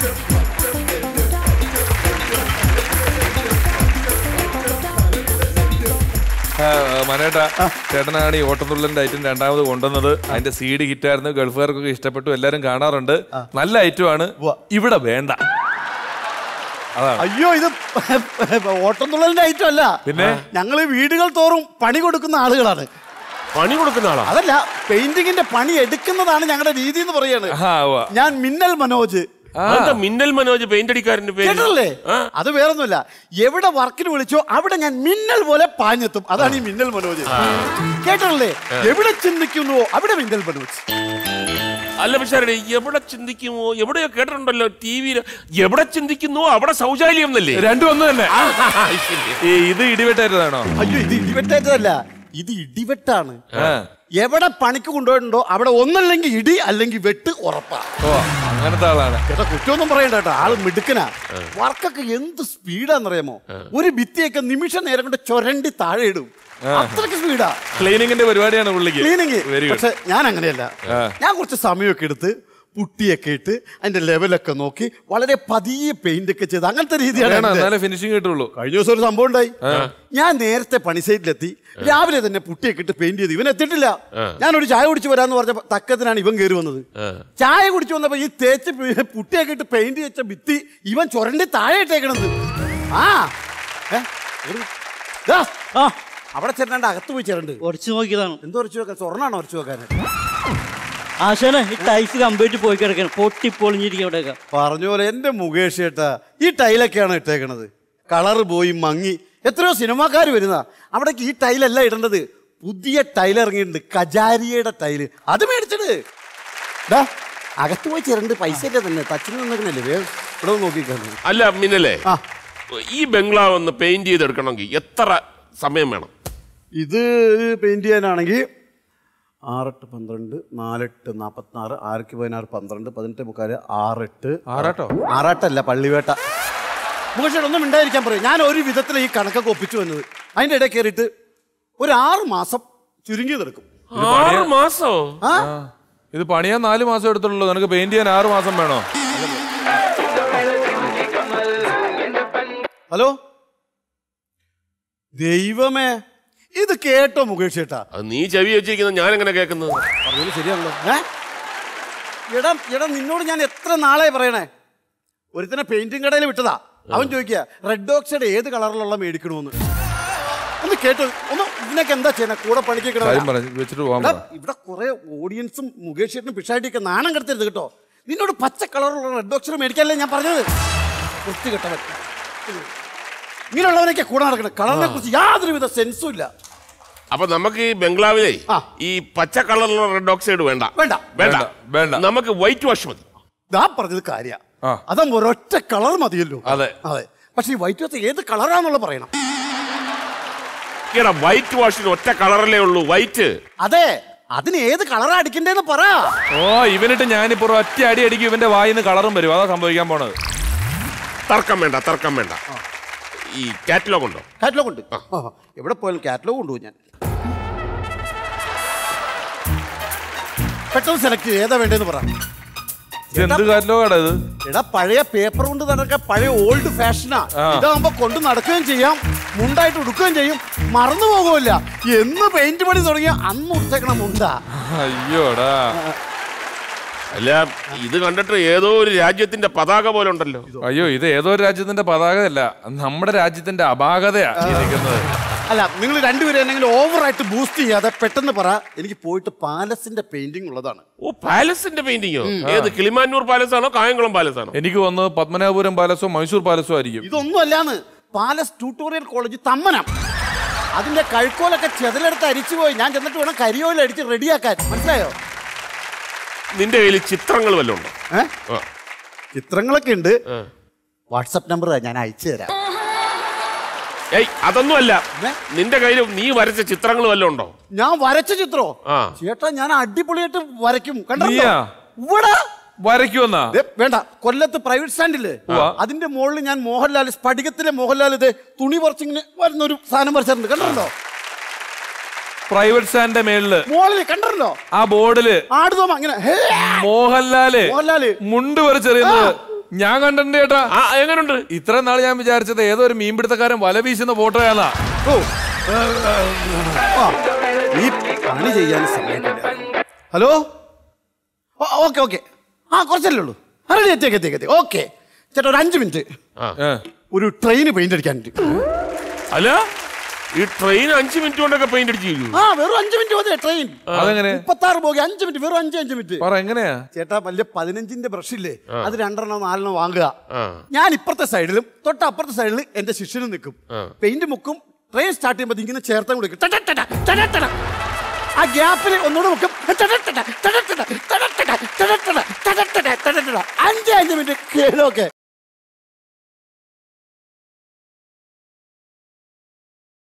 ആ, മനേട്ടാ ചേട്ടനാണ് ഈ ഓട്ടത്തുള്ളലിന്റെ ഐറ്റം രണ്ടാമത് കൊണ്ടുവന്നത് അതിന്റെ സീഡ് ഹിറ്റായിരുന്നു ഗൾഫുകാർക്കൊക്കെ ഇഷ്ടപ്പെട്ടു എല്ലാരും കാണാറുണ്ട് നല്ല ഐറ്റമാണ് ഇവിടെ വേണ്ട അതാണ് അയ്യോ ഇത് ഓട്ടം തുള്ളലിന്റെ ഐറ്റം അല്ല പിന്നെ? ഞങ്ങൾ വീടുകൾ തോറും പണി കൊടുക്കുന്ന ആളുകളാണ് പണി കൊടുക്കുന്ന ആളാ അതല്ല പെയിന്റിങ്ങിന്റെ പണി എടുക്കുന്നതാണ് ഞങ്ങളുടെ രീതി എന്ന് പറയാണ് ആ, ഉവ്വ. ഞാൻ മിന്നൽ മനോജ് അതെന്താ മിന്നൽ മനോജ് പെയിന്റ് അടിക്കാരന്റെ പേര് കേട്ടല്ലേ ആ. അത് വേറൊന്നുമില്ല എവിടെ വർക്കിന് വിളിച്ചോ അവിടെ ഞാൻ മിന്നൽ പോലെ പാഞ്ഞെത്തും അതാണ് ഈ മിന്നൽ മനോജ് കേട്ടല്ലേ എവിടെ ചിന്തിക്കുന്നുവോ അവിടെ മിന്നൽ മനോജ് അല്ല പക്ഷേ എവിടെ ചിന്തിക്കുമോ എവിടെയോ കേട്ടിട്ടുണ്ടല്ലോ ടി വിയിൽ എവിടെ ചിന്തിക്കുന്നുവോ അവിടെ ശൗചാലയം എന്നല്ലേ രണ്ടും ഒന്ന് തന്നെ ആ, ശരി. ഈ ഇത് ഇടിവെട്ടായിരുന്നതാണോ അയ്യോ ഇത് ഇടിവെട്ടേറ്റതല്ല ഇത് ഇടിവെട്ടാണ് ആ. എവിടെ പണിക്ക് കൊണ്ടുപോയിട്ടുണ്ടോ അവിടെ ഒന്നല്ലെങ്കിൽ ഇടി അല്ലെങ്കിൽ വെട്ട് ഉറപ്പാ ഓ അങ്ങനത്തെ ആളാണ് ചേട്ടാ കുറ്റമൊന്നും പറയണ്ട കേട്ടോ ആള് മിടുക്കനാ വർക്കൊക്കെ എന്ത് സ്പീഡാന്നറിയാമോ ഒരു ഭിത്തിയൊക്കെ നിമിഷ നേരം കൊണ്ട് ചൊരണ്ടി താഴെ ഇടും അത്രയ്ക്ക് സ്പീഡാ ക്ലീനിങ്ങിന്റെ പരിപാടിയാണ് പുള്ളിക്ക് ക്ലീനിങ് വെരി ഗുഡ് പക്ഷെ ഞാൻ അങ്ങനെയല്ല ഞാൻ കുറച്ച് സമയമൊക്കെ എടുത്ത് പുട്ടിയൊക്കെ ഇട്ട് അതിന്റെ ലെവലൊക്കെ നോക്കി വളരെ പതിയെ പെയിന്റ് ഒക്കെ ചെയ്ത് അങ്ങനത്തെ രീതിയാണ് വേണം എൻ്റെ. എന്നാലേ ഫിനിഷിംഗ് കിട്ടുള്ളൂ കഴിഞ്ഞ ദിവസം ഒരു സംഭവം ഉണ്ടായി ഞാൻ നേരത്തെ പണി സൈറ്റിലെത്തി രാവിലെ തന്നെ പുട്ടിയൊക്കെ ഇട്ട് പെയിന്റ് ചെയ്ത് ഇവൻ എത്തിയിട്ടില്ല ഞാനൊരു ചായ കുടിച്ച് വരാന്ന് പറഞ്ഞ തക്കത്തിനാണ് ഇവൻ കയറി വന്നത് ചായ കുടിച്ചു വന്നപ്പോ ഈ തേച്ച് പി- പുട്ടിയൊക്കെ ഇട്ട് പെയിന്റ് വെച്ച ഭിത്തി ഇവൻ ചുരണ്ടി താഴെ ഇട്ടേക്കണത് ആ ഏ? ഒരു- ദാ, ആ അവിടെ ചെല്ലാണ്ട് അകത്ത് പോയി ചേരണ്ട് ഉറച്ചു നോക്കിയതാണ് എന്തോ ഉറച്ചു വെക്കാൻ സ്വർണ്ണാണോ ഉറച്ചു വെക്കാൻ ആശാനെ ഈ ടൈസ് കമ്പ്ലീറ്റ് പോയി കിടക്കണം പൊട്ടി പൊളിഞ്ഞിരിക്കും അവിടെയൊക്കെ പറഞ്ഞ പോലെ എന്റെ മുകേഷ് ചേട്ടാ ഈ ടൈലൊക്കെയാണ് ഇട്ടേക്കണത് കളറ് പോയി മങ്ങി എത്രയോ സിനിമാക്കാർ വരുന്ന അവിടേക്ക് ഈ ടൈലല്ല ഇടേണ്ടത് പുതിയ ടൈൽ ഇറങ്ങിയിട്ടുണ്ട് കജാരിയുടെ ടൈല് അത് മേടിച്ചിട്ട് ദാ, അകത്ത് പോയി ചിരണ്ട് പൈസ ഇല്ല തന്നെ തച്ചിന് നിന്നല്ലേ വേഗം ഇവിടെ ഒന്ന് നോക്കിക്കാണ് അല്ല മിന്നലേ ആ ഈ ബംഗ്ലാവ് ഒന്ന് പെയിന്റ് ചെയ്തെടുക്കണമെങ്കിൽ എത്ര സമയം വേണം ഇത് പെയിന്റ് ചെയ്യാനാണെങ്കിൽ ആറെട്ട് പന്ത്രണ്ട് നാലെട്ട് നാൽപ്പത്തിനാറ് ആറക്ക് പതിനാറ് പന്ത്രണ്ട് പതിനെട്ട് മുക്കാല് ആറെട്ട് ആറാട്ടോ ആറാട്ടല്ല പള്ളിവേട്ട മുഖേഷ് ഒന്നും ഉണ്ടായിരിക്കാൻ പറയും ഞാൻ ഒരു വിധത്തിൽ ഈ കണക്കൊക്കെ ഒപ്പിച്ചു വന്നത് അതിന്റെ ഇടയിൽ കയറിയിട്ട് ഒരു ആറ് മാസം ചുരുങ്ങി നിൽക്കും ആറ് മാസോ ആ ഇത് പണിയാൻ നാല് മാസം എടുത്തുള്ളൂ നിനക്ക് പെയിന്റ് ചെയ്യാൻ ആറ് മാസം വേണോ ഹലോ ദൈവമേ ഇത് കേട്ടോ മുകേഷ് ചേട്ടാ അത് നീ ചെവി വെച്ചിരിക്കുന്നത് ഞാൻ എങ്ങനെ കേൾക്കുന്നത് പറഞ്ഞത് ശരിയാണല്ലോ ഏ എടാ എടാ നിന്നോട് ഞാൻ എത്ര നാളായി പറയണേ ഒരുത്തനെ പെയിന്റിംഗ് കടയിൽ വിട്ടതാ അവൻ ചോദിക്കുക റെഡ് ഓക്സൈഡ് ഏത് കളറിലുള്ള മേടിക്കണമെന്ന് ഒന്ന് കേട്ടോ ഒന്ന് ഇതിനൊക്കെ എന്താ ചെയ്യണേ കൂടെ പണിക്കൊക്കെ കാര്യം പറഞ്ഞു വെച്ചിട്ട് പോകാൻ എടാ, പറ ഇവിടെ കുറെ ഓഡിയൻസും മുകേഷ് ചേട്ടനും പിഷായിട്ടൊക്കെ നാണം കെടുത്തരുത് കേട്ടോ നിന്നോട് പച്ച കളറുള്ള റെഡ് ഓക്സൈഡ് മേടിക്കാനല്ലേ ഞാൻ പറഞ്ഞത് വൃത്തി കെട്ടവൻ ഇങ്ങനെയുള്ളവനൊക്കെ കൂടെ നടക്കണം കളറിനെ കുറിച്ച് യാതൊരുവിധ സെൻസും ഇല്ല അപ്പൊ നമുക്ക് ഈ ബംഗ്ലാവിലെ ആ. ഈ പച്ച കളറിലുള്ള റെഡ് ഓക്സൈഡ് വേണ്ട വേണ്ട വേണ്ട വേണ്ട, വേണ്ട. നമുക്ക് വൈറ്റ് വാഷ് മതി ഇതാ പറഞ്ഞത് കാര്യ ആ. അതാകുമ്പോ ഒരൊറ്റ കളർ മതിയല്ലോ അതെ. അതെ പക്ഷെ ഈ വൈറ്റ് വത്ത് ഏത് കളറാന്നുള്ള പറയണം ഈടാ വൈറ്റ് വാഷിന് ഒറ്റ കളറല്ലേ ഉള്ളൂ വൈറ്റ് അതെ അതിന് ഏത് കളറാ അടിക്കണ്ടേന്ന് പറ ഓ ഇവനിട്ട് ഞാനിപ്പോ ഒരു ഒറ്റ അടി അടിക്കും ഇവന്റെ വായിന്ന് കളറും വരും അതാ സംഭവിക്കാൻ പോണത് തർക്കം വേണ്ട തർക്കം വേണ്ട ഈ കാറ്റലോഗ് ഉണ്ടോ കാറ്റലോഗ് ഉണ്ട് ആ, എവിടെ പോയാലും കാറ്റലോഗ് കൊണ്ടുപോകും ഞാൻ പെട്ടെന്ന് സെലക്ട് ചെയ്ത് ഏതാ വേണ്ടതെന്ന് പറ ഇത് എന്ത് കാറ്റലോഗാടാ ഇത് എടാ പഴയ പേപ്പർ കൊണ്ട് നടക്കാൻ പഴയ ഓൾഡ് ഫാഷനാ ഇതാകുമ്പോ കൊണ്ട് നടക്കുകയും ചെയ്യാം മുണ്ടായിട്ട് ഉടുക്കുകയും ചെയ്യും മറന്നു പോകുമല്ല എന്ന് പെയിന്റ് പണി തുടങ്ങിയ അന്ന് ഉടുത്തേക്കണം മുണ്ടാ അയ്യോടാ അല്ല ഇത് കണ്ടിട്ട് ഏതോ ഒരു രാജ്യത്തിന്റെ പതാക പോലെ ഉണ്ടല്ലോ അയ്യോ ഇത് ഏതോ ഒരു രാജ്യത്തിന്റെ പതാകയല്ല നമ്മുടെ രാജ്യത്തിന്റെ അപാകതയാ ഈ നിൽക്കുന്നത് അല്ല നിങ്ങൾ രണ്ടുപേരും എന്തെങ്കിലും ഓവറായിട്ട് ബൂസ്റ്റ് ചെയ്യാതെ പെട്ടെന്ന് പറ എനിക്ക് പോയിട്ട് പാലസിന്റെ പെയിന്റിംഗ് ഉള്ളതാണ് ഓ പാലസിന്റെ പെയിന്റിങ്ങോ ഏത് കിളിമാനൂർ പാലസ് ആണോ കായംകുളം പാലസ് ആണോ എനിക്ക് വന്ന് പത്മനാഭപുരം പാലസോ മൈസൂർ പാലസോ ആയിരിക്കും ഇതൊന്നും അല്ലാന്ന് പാലസ് ട്യൂട്ടോറിയൽ കോളേജ് തമ്മനം അതിന്റെ കഴുക്കോലൊക്കെ ചെതലെടുത്ത് അരിച്ചു പോയി ഞാൻ ചെന്നിട്ട് വേണം കരിയോല അടിച്ച് റെഡിയാക്കാൻ മനസ്സിലായോ നിന്റെ കയ്യിൽ ചിത്രങ്ങൾ വല്ലതും ഉണ്ടോ ഏ ആ. ചിത്രങ്ങളൊക്കെ ഉണ്ട് വാട്സപ്പ് നമ്പർ ഞാൻ അയച്ചു തരാം ഏയ് അതൊന്നും അല്ല ഏ? നിന്റെ കയ്യിൽ നീ വരച്ച ചിത്രങ്ങൾ വല്ലതും ഉണ്ടോ ഞാൻ വരച്ച ചിത്രോ ആ. ചേട്ടാ ഞാൻ അടിപൊളിയായിട്ട് വരയ്ക്കും കണ്ടോ നീയാ? ഇവിടെ വരയ്ക്കുവന്നാ ദേ, വേണ്ട കൊല്ലത്ത് പ്രൈവറ്റ് സ്റ്റാൻഡില് അതിന്റെ മുകളിൽ ഞാൻ മോഹൻലാൽ സ്ഫടികത്തിലെ മോഹൻലാൽ ഇത് തുണി പറിച്ചിങ്ങനെ വരുന്ന ഒരു സാധനം വരച്ചിട്ടുണ്ട് കണ്ടോ പ്രൈവറ്റ് സ്റ്റാൻഡിന്റെ മേളില് മോളില് കണ്ടല്ലോ ആ ബോർഡില് ആടുതോമ അങ്ങനെ ഹേ, മോഹൻലാല് മോഹൻലാല് മുണ്ട് വരച്ചെറിയുന്നത് ഞാൻ കണ്ടിട്ടുണ്ട് ചേട്ടാ ആ എങ്ങനുണ്ട് ഇത്ര നാൾ ഞാൻ വിചാരിച്ചത് ഏതോ ഒരു മീൻപിടുത്തക്കാരൻ വല വീശുന്ന ഫോട്ടോയാന്നാ ഓ ഏ, ഏ, ആ, നീ പണി ചെയ്യാൻ സമയത്തില്ല ഹലോ ഓക്കെ ഓക്കെ ആ കുറച്ചല്ലേ ഉള്ളൂ റെഡി എത്തിയേക്ക് എത്തിയേക്ക് എത്തി ഓക്കെ ചേട്ടാ ഒരു അഞ്ച് മിനിറ്റ് ഏ. ഒരു ട്രെയിന് പെയിന്റ് അടിക്കാനുണ്ട് അല്ല ഈ ട്രെയിൻ അഞ്ചു മിനിറ്റ് കൊണ്ടൊക്കെ പെയിന്റ് അടിച്ചു കഴിഞ്ഞു ആ വെറും അഞ്ച് മിനിറ്റ് മതി ട്രെയിൻ അതെങ്ങനെ മുപ്പത്താറ് പോകെ അഞ്ച് മിനിറ്റ് വെറും അഞ്ച് അഞ്ച് മിനിറ്റ് പറ എങ്ങനെയാ ചേട്ടാ വലിയ പതിനഞ്ചിന്റെ ബ്രഷ് ഇല്ലേ അത് രണ്ടെണ്ണം നാലെണ്ണം വാങ്ങുക ആ. ഞാൻ ഇപ്പുറത്തെ സൈഡിലും തൊട്ട് അപ്പുറത്തെ സൈഡിൽ എന്റെ ശിഷ്യനും നിൽക്കും പെയിന്റ് മുക്കും ട്രെയിൻ സ്റ്റാർട്ട് ചെയ്യുമ്പോൾ ഇങ്ങനെ ചേർത്തും കൊടുക്കും ടട ടട, ടട ടട. ആ ഗ്യാപ്പിൽ ഒന്നുകൂടെ മുക്കും ടട ടട, ടട ടട, ടട ടട, ടട ടട, ടട ടട, ടട ടട. അഞ്ച് അഞ്ച് മിനിറ്റ് കേളൊക്കെ